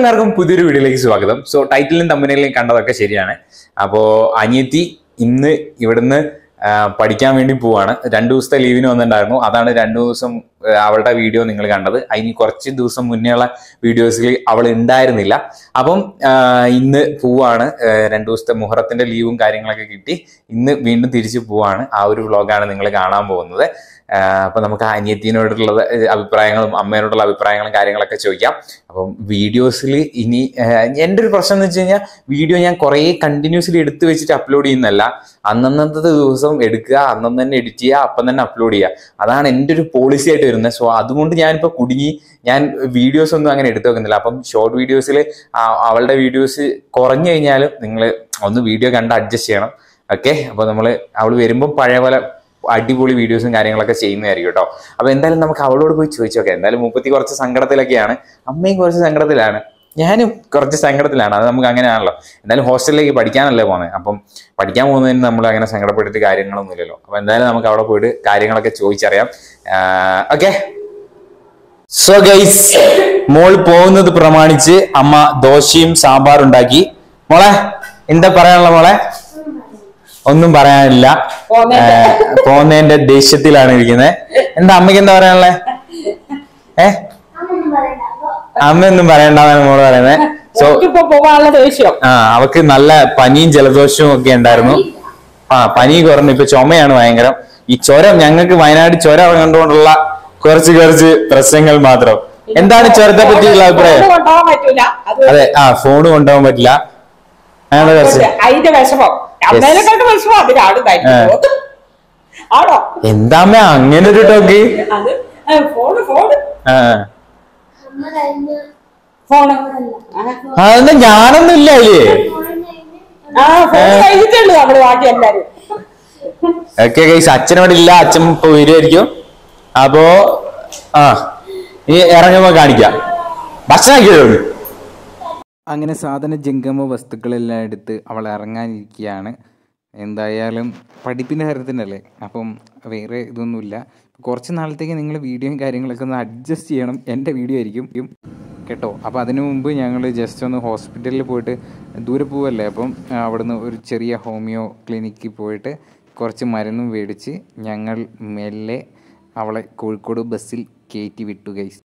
എല്ലാവർക്കും പുതിയൊരു വീഡിയോയിലേക്ക് സ്വാഗതം സോ ടൈറ്റിലും തമ്പനിയിലും കണ്ടതൊക്കെ ശരിയാണ് അപ്പോ അനിയത്തി ഇന്ന് ഇവിടുന്ന് ആ, പഠിക്കാൻ വേണ്ടി പോവാണ് രണ്ടു ദിവസത്തെ ലീവിന് വന്നിട്ടുണ്ടായിരുന്നു അതാണ് രണ്ടു ദിവസം ആ, അവളുടെ വീഡിയോ നിങ്ങൾ കണ്ടത് അതിന് കുറച്ച് ദിവസം മുന്നേയുള്ള വീഡിയോസിൽ അവൾ ഉണ്ടായിരുന്നില്ല അപ്പം ആ, ഇന്ന് പോവാണ് ആ, രണ്ടു ദിവസത്തെ മുഹറത്തിന്റെ ലീവും കാര്യങ്ങളൊക്കെ കിട്ടി ഇന്ന് വീണ്ടും തിരിച്ചു പോവാണ് ആ ഒരു വ്ളോഗാണ് നിങ്ങൾ കാണാൻ പോകുന്നത് ആ, അപ്പൊ നമുക്ക് ആ അനിയത്തിനോടുള്ള അഭിപ്രായങ്ങളും അമ്മയോടുള്ള അഭിപ്രായങ്ങളും കാര്യങ്ങളൊക്കെ ചോദിക്കാം അപ്പം വീഡിയോസിൽ ഇനി ആ, എൻ്റെ ഒരു പ്രശ്നം എന്ന് വെച്ച് കഴിഞ്ഞാൽ വീഡിയോ ഞാൻ കുറേ കണ്ടിന്യൂസ്ലി എടുത്തു വെച്ചിട്ട് അപ്ലോഡ് ചെയ്യുന്നല്ല അന്നന്നത്തെ ദിവസം എടുക്കുക അന്നന്ന് തന്നെ എഡിറ്റ് ചെയ്യുക അപ്പം തന്നെ അപ്ലോഡ് ചെയ്യുക അതാണ് എൻ്റെ ഒരു പോളിസി ആയിട്ട് വരുന്നത് സോ അതുകൊണ്ട് ഞാനിപ്പോൾ കുടുങ്ങി ഞാൻ വീഡിയോസ് ഒന്നും അങ്ങനെ എടുത്തു വെക്കുന്നില്ല അപ്പം ഷോർട്ട് വീഡിയോസിൽ അവളുടെ വീഡിയോസ് കുറഞ്ഞു കഴിഞ്ഞാലും നിങ്ങൾ ഒന്ന് വീഡിയോ കണ്ട് അഡ്ജസ്റ്റ് ചെയ്യണം ഓക്കെ അപ്പോൾ നമ്മൾ അവൾ വരുമ്പോൾ പഴയ പോലെ അടിപൊളി വീഡിയോസും കാര്യങ്ങളൊക്കെ ചെയ്യുന്നതായിരിക്കും കേട്ടോ അപ്പൊ എന്തായാലും നമുക്ക് അവളോട് പോയി ചോദിച്ചു നോക്കാം എന്തായാലും മുപ്പത്തി കുറച്ച് സങ്കടത്തിലൊക്കെയാണ് അമ്മയും കുറച്ച് സങ്കടത്തിലാണ് ഞാനും കുറച്ച് സങ്കടത്തിലാണ് അത് നമുക്ക് അങ്ങനെയാണല്ലോ എന്തായാലും ഹോസ്റ്റലിലേക്ക് പഠിക്കാനല്ലേ പോകുന്നത് അപ്പം പഠിക്കാൻ പോകുന്നതിന് നമ്മൾ അങ്ങനെ സങ്കടപ്പെട്ടിട്ട് കാര്യങ്ങളൊന്നുമില്ലല്ലോ അപ്പൊ എന്തായാലും നമുക്ക് അവിടെ പോയിട്ട് കാര്യങ്ങളൊക്കെ ചോദിച്ചറിയാം ഓക്കെ സോ ഗൈസ് മോൾ പോകുന്നത് പ്രമാണിച്ച് അമ്മ ദോശയും സാമ്പാറും ഉണ്ടാക്കി മോളെ എന്താ പറയാനുള്ള മോളെ ഒന്നും പറയാനില്ല പോന്നതിന്റെ- ഏഹ്, പോന്നതിന്റെ ദേഷ്യത്തിലാണ് ഇരിക്കുന്നത് എന്താ അമ്മയ്ക്ക് എന്താ പറയാനുള്ളേ ഏ അമ്മയൊന്നും പറയണ്ടെന്നാണ് മോള് പറയുന്നത് സോ ഇപ്പൊ പോവാനുള്ള ദേഷ്യം ആ അവക്ക് നല്ല പനിയും ജലദോഷവും ഒക്കെ ഉണ്ടായിരുന്നു ആ പനി കുറഞ്ഞു ഇപ്പൊ ചുമയാണ് ഭയങ്കരം ഈ ചുരം ഞങ്ങൾക്ക് വയനാട് ചുരം കണ്ടുകൊണ്ടുള്ള കുറച്ച് കുറച്ച് പ്രശ്നങ്ങൾ മാത്രം എന്താണ് ചുരത്തെ പറ്റിയുള്ള അഭിപ്രായം ഫോണ് കൊണ്ടുപോകാൻ പറ്റൂല അത് അതെ ആ ഫോൺ കൊണ്ടുപോകാൻ പറ്റില്ല അങ്ങനെ കുറച്ച് അതിന്റെ വിഷമം അമ്മേനെക്കാട്ട് വിഷമം അതിനാണ് തരുന്നത് ആണോ എന്താമ്മ അങ്ങനെ ഒരു ടോക്ക് അത് ഏ, ഫോണ് ഫോണ് ആ ഫോണ് അതെന്താ ഞാനൊന്നും ഇല്ല അല്ലേ ആ ഫോൺ കഴിഞ്ഞിട്ടുള്ളൂ നമ്മള് ബാക്കി എല്ലാരും ഓക്കെ ഗൈസ് അച്ഛൻ ഇവിടെ ഇല്ല അച്ഛൻ ഇപ്പൊ വരുമായിരിക്കും അപ്പോ ആ ഈ ഇറങ്ങുമ്പോ കാണിക്കാം ഭക്ഷണം ആക്കിയതോളൂ അങ്ങനെ സാധന ജംഗമ വസ്തുക്കളെല്ലാം എടുത്ത് അവൾ ഇറങ്ങാനിരിക്കുകയാണ് എന്തായാലും പഠിപ്പിൻ്റെ കാര്യത്തിനല്ലേ അപ്പം വേറെ ഇതൊന്നുമില്ല കുറച്ച് നാളത്തേക്ക് നിങ്ങൾ വീഡിയോയും കാര്യങ്ങളൊക്കെ ഒന്ന് അഡ്ജസ്റ്റ് ചെയ്യണം എൻ്റെ വീഡിയോ ആയിരിക്കും കേട്ടോ അപ്പോൾ അതിനു മുമ്പ് ഞങ്ങൾ ജസ്റ്റ് ഒന്ന് ഹോസ്പിറ്റലിൽ പോയിട്ട് ദൂരെ പോവല്ലേ അപ്പം ആ, അവിടുന്ന് ഒരു ചെറിയ ഹോമിയോ ക്ലിനിക്കിൽ പോയിട്ട് കുറച്ച് മരുന്നും മേടിച്ച് ഞങ്ങൾ മെല്ലെ അവളെ കോഴിക്കോട് ബസ്സിൽ കയറ്റി വിട്ടു ഗൈസ്